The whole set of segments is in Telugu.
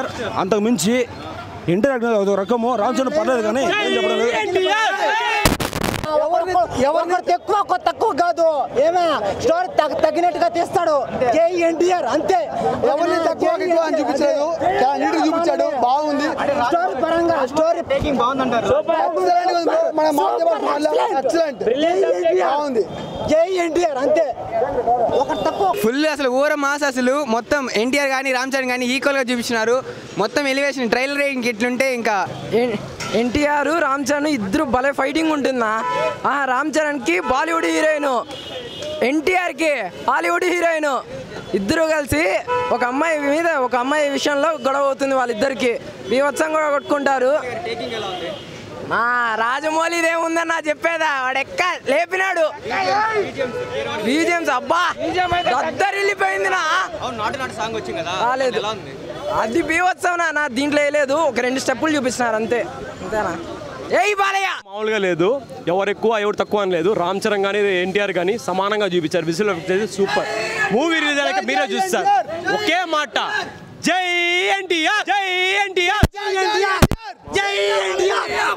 ఎన్టీఆర్ అంతకు మించి ఎన్టీఆర్ ఒక రకము రామ్ చరణ్ పర్లేదు కానీ ఏం చెప్పడం లేదు. ఎవరిని ఎక్కువ ఒక్క తక్కువ కాదు ఏమే స్టోరీ తగ్గ- తగ్గినట్టుగా తీస్తాడు జై ఎన్టీఆర్ అంతే ఎవరిని తక్కువ ఎక్కువ అని చూపించలేదు చాలా నీట్ గా చూపించాడు బాగుంది స్టోరీ పరంగా స్టోరీ ఎక్సలెంట్ గా ఉంది bro. మన మాట ఎక్సలెంట్ బాగుంది జై ఎన్టీఆర్ అంతే ఒక తక్కువ ఫుల్ అసలు ఊర మాస్ అసలు మొత్తం ఎన్టీఆర్ కానీ రామ్ చరణ్ కానీ ఈక్వల్గా చూపించినారు మొత్తం ఎలివేషన్ ట్రైలర్ రేటింగ్ ఇట్లుంటే ఇంకా ఎన్టీఆర్ రామ్ చరణ్ ఇద్దరు భలే ఫైటింగ్ ఉంటుందా ఆ రామ్ చరణ్కి బాలీవుడ్ హీరోయిన్ ఎన్టీఆర్కి హాలీవుడ్ హీరోయిన్ ఇద్దరు కలిసి ఒక అమ్మాయి మీద ఒక అమ్మాయి విషయంలో గొడవ అవుతుంది వాళ్ళిద్దరికి బీభత్సం కూడా కొట్టుకుంటారు మా రాజమౌళి ఇదేముందన్నా చెప్పేదా వాడు ఎక్క లేపినాడు బీజేమ్స్ అబ్బా దద్దరిల్లిపోయింది నా సాంగ్ వచ్చింది కదా రాలేదు అది బీవత్సవం నా దీంట్లో వేయలేదు ఒక రెండు స్టెప్పులు చూపిస్తున్నారు అంతే అంతేనా ఏయ్ బాలయ్య మామూలుగా లేదు ఎవరు ఎక్కువ ఎవరు తక్కువ అని లేదు రామ్ చరణ్ కానీ ఎన్టీఆర్ కానీ సమానంగా చూపించారు విజువల్ ఎఫెక్ట్స్ అయితే సూపర్ మూవీ రిలీజ్ అయ్యాక మీరే చూస్తారు ఒకే మాట జై ఎన్టీఆర్ జై ఎన్టీఆర్ జై ఎన్టీఆర్ జై NTR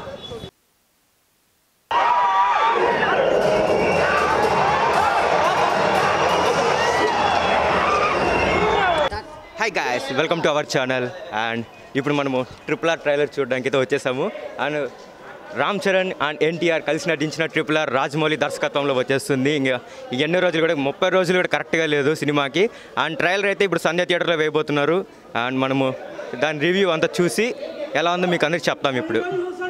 hi guys welcome to our channel and ఇప్పుడు మనము ట్రిపుల్ ఆర్ ట్రైలర్ చూడడానికి అయితే వచ్చేసాము అండ్ రామ్ చరణ్ అండ్ ఎన్టీఆర్ కలిసి నటించిన ట్రిపుల్ ఆర్ రాజమౌళి దర్శకత్వంలో వచ్చేస్తుంది ఇంకా ఈ ఎన్నో రోజులు కూడా ముప్పై రోజులు కూడా కరెక్ట్గా లేదు సినిమాకి అండ్ ట్రైలర్ అయితే ఇప్పుడు సంధ్య థియేటర్లో వేయబోతున్నారు అండ్ మనము దాని రివ్యూ అంతా చూసి ఎలా ఉందో మీకు అందరికి చెప్తాం ఇప్పుడు